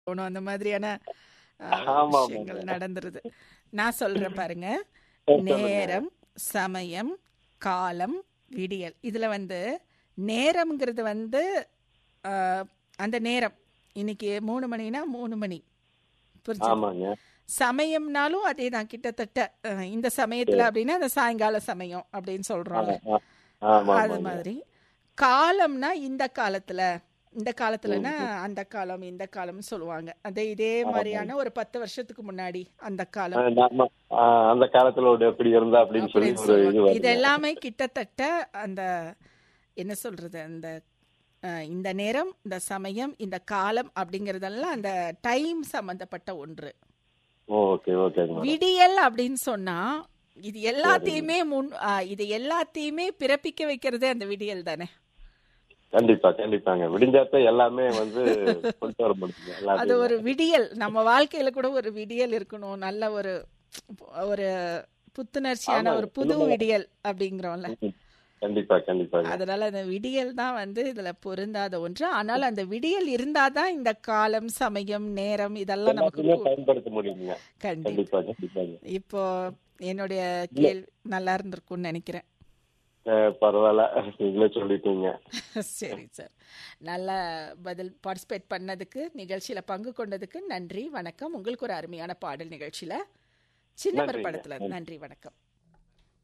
போகணும் அந்த மாதிரியான அஹ், ஆமா, ஆமா. விஷயங்கள் நடந்துருது நான் சொல்றேன் பாருங்க சொல்லுங்க. நேரம் சமயம் காலம் விடியல் இதுல வந்து நேரம்ங்கிறது வந்து அஹ், அந்த நேரம் இன்னைக்கு மூணு மணினா மூணு மணி புரிஞ்சு ஆமாங்க சமயம்னாலும் அதே தான் கிட்டத்தட்ட அஹ், இந்த சமயத்துல அப்படின்னா அந்த சாயங்கால சமயம் அப்படின்னு சொல்றோம்ல ஆ, ஆ, ஆமா அது ஆமாங்க மாதிரி காலம்னா இந்த காலத்துல இந்த காலத்துலனா அந்த காலம் இந்த காலம்னு சொல்லுவாங்க அதே இதே மாதிரியான ஒரு பத்து வருஷத்துக்கு முன்னாடி அந்த ஆ, காலம் நாம, ஆ, அந்த காலத்துல ஒரு எப்படி இருந்தா அப்படின்னு சொல்லி அப்படின்னு ஒரு இது சொல்லுவாங்க இது வருது எல்லாமே கிட்டத்தட்ட அந்த என்ன சொல்றது அந்த அஹ், இந்த நேரம் இந்த சமயம் இந்த காலம் அப்படிங்கறதெல்லாம் அந்த டைம் சம்பந்தப்பட்ட ஒன்று ஓகே ஓகேங்க மேடம் விடியல் அப்படின்னு சொன்னா இது எல்லாத்தையுமே முன் அஹ், இது எல்லாத்தையுமே பிறப்பிக்க வைக்கிறதே அந்த விடியல் தானே கண்டிப்பா கண்டிப்பாங்க விடிஞ்சாத்தான் எல்லாமே வந்து கொண்டு வர முடியுங்க அது எல்லாத்தையும் ஒரு விடியல் நம்ம வாழ்க்கையில கூட ஒரு விடியல் இருக்கணும் நல்ல ஒரு ஒரு புத்துணர்ச்சியான ஆமாங்க. ஒரு புது சொல்லுங்க. விடியல் அப்படிங்கிறோம்ல ம். கண்டிப்பா கண்டிப்பாங்க அதனால அந்த விடியல் தான் வந்து இதுல பொருந்தாத ஒன்று ஆனால் அந்த விடியல் இருந்தாதான் இந்த காலம் சமயம் நேரம் இதெல்லாம் நமக்கு எல்லாத்தையுமே கு- பயன்படுத்த முடியுங்க கண்டிப்பா கண்டிப்பா கண்டிப்பாங்க இப்போ என்னுடைய கேள்வி நல்லா இருந்திருக்கும்னு நினைக்கிறேன் அஹ் பரவாயில்ல நீங்களே சொல்லிட்டீங்க சரி சார் நல்ல பதில் பார்ட்டிசிபேட் பண்ணதுக்கு நிகழ்ச்சியில பங்கு கொண்டதுக்கு நன்றி வணக்கம் உங்களுக்கு ஒரு அருமையான பாடல் நிகழ்ச்சியில சின்னவர் நன்றிங்க. படத்துல நன்றி வணக்கம்